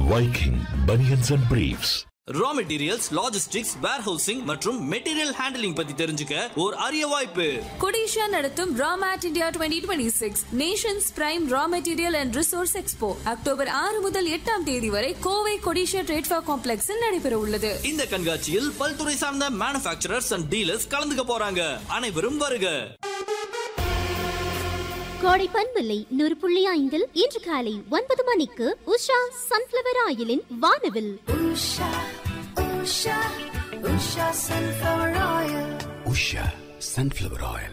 Viking Bunions and Briefs. Raw materials logistics warehousing மற்றும் material handling பத்தி தெரிஞ்சுக்க ஒரு அரிய வாய்ப்பு கொடிஷா நடத்தும் Ramet India twenty twenty six nations prime raw material and resource expo October ஆறு முதல் எட்டாம் தேதி வரை கோவை கொடிஷா ட்ரேட்ஃபா காம்ப்ளெக்ஸில் நடைபெற உள்ளது இந்த கண்காட்சியில் பல்துறை சார்ந்த மேனுஃபேக்சரர்ஸ் அண்ட் டீலர்ஸ் கலந்துக்க போறாங்க அனைவரும் வருக கோடை பண்பில்லை நூறு புள்ளி ஐந்தில் இன்று காலை ஒன்பது மணிக்கு உஷா சன்ஃபிளவர் ஆயிலின் வானவில் உஷா சன்ஃப்ளவர் ஆயில்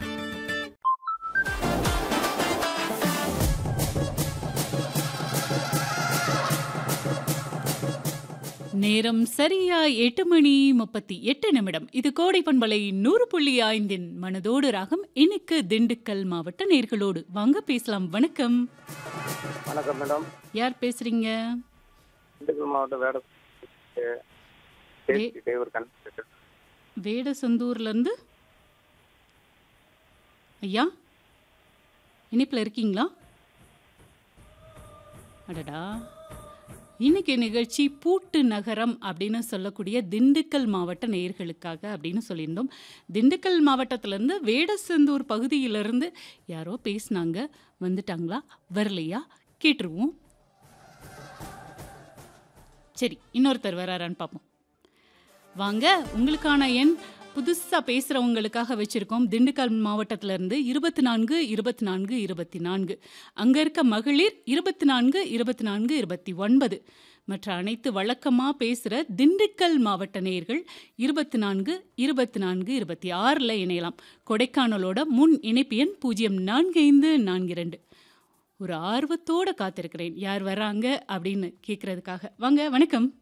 நேரம் சரியா எட்டு மணி முப்பத்தி எட்டு நிமிடம் இது கோடை பண்பலை நூறு புள்ளி ஐந்தின் மனதோடு ராகம் இன்னைக்கு திண்டுக்கல் மாவட்ட நேர்களோடு வாங்க பேசலாம் வணக்கம் வணக்கம் மேடம் யார் பேசுறீங்க திண்டுக்கல் மாவட்டம் வேட பேசிக்கிட்டே ஒரு கன்ஃபியூஷன் வேடசந்தூர்ல இருந்து ஐயா இனிப்புல இருக்கீங்களா அடடா இன்னைக்கு நிகழ்ச்சி பூட்டு நகரம் அப்படின்னு சொல்லக்கூடிய திண்டுக்கல் மாவட்ட நேயர்களுக்காக அப்படின்னு சொல்லியிருந்தோம் திண்டுக்கல் மாவட்டத்திலேருந்து வேடசந்தூர் பகுதியிலிருந்து யாரோ பேசுனாங்க வந்துட்டாங்களா வரலையா கேட்டுருவோம் சரி இன்னொருத்தர் வராரான்னு பார்ப்போம் வாங்க உங்களுக்கான எண் புதுசாக பேசுகிறவங்களுக்காக வச்சுருக்கோம் திண்டுக்கல் மாவட்டத்திலேருந்து இருபத்தி நான்கு இருபத்தி நான்கு இருபத்தி நான்கு அங்கே இருக்க மகளிர் இருபத்தி நான்கு இருபத்தி நான்கு இருபத்தி ஒன்பது மற்ற அனைத்து வழக்கமாக பேசுகிற திண்டுக்கல் மாவட்ட நேயர்கள் இருபத்தி நான்கு இருபத்தி நான்கு இருபத்தி ஆறில் இணையலாம் கொடைக்கானலோட முன் இணைப்பு எண் பூஜ்ஜியம் நான்கு ஐந்து நான்கு ரெண்டு ஒரு ஆர்வத்தோடு காத்திருக்கிறேன் யார் வராங்க அப்படின்னு கேட்குறதுக்காக வாங்க வணக்கம்